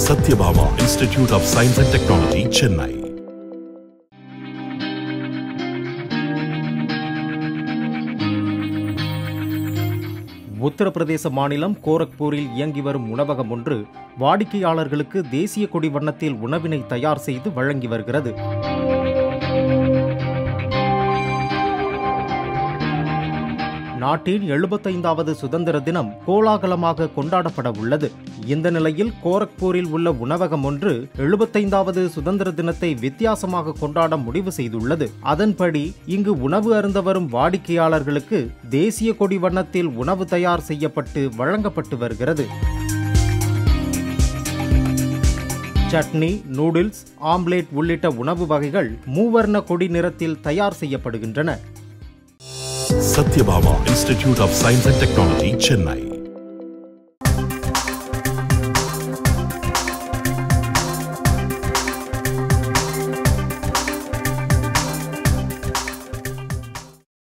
Satyabama Institute of Science and Technology, Chennai. Uttar Pradesh மாநிலம் கோரக்பூரில் இயங்கி வரும் உணவகம் ஒன்று வாடிக்கையாளர்களுக்கு தேசிய கொடி வண்ணத்தில் உணவினை தயார் செய்து வழங்கி வருகிறது நாட்டின் எழுபத்தைந்தாவது சுதந்திர தினம் கோலாகலமாக கொண்டாடப்பட உள்ளது இந்த நிலையில் கோரக்பூரில் உள்ள உணவகம் ஒன்று எழுபத்தைந்தாவது சுதந்திர தினத்தை வித்தியாசமாக கொண்டாட முடிவு செய்துள்ளது அதன்படி இங்கு உணவு அருந்த வரும் வாடிக்கையாளர்களுக்கு தேசிய கொடி வண்ணத்தில் உணவு தயார் செய்யப்பட்டு வழங்கப்பட்டு வருகிறது சட்னி நூடுல்ஸ் ஆம்லேட் உள்ளிட்ட உணவு வகைகள் மூவர்ண கொடி நிறத்தில் தயார் செய்யப்படுகின்றன Satyabama Institute of Science and Technology, Chennai.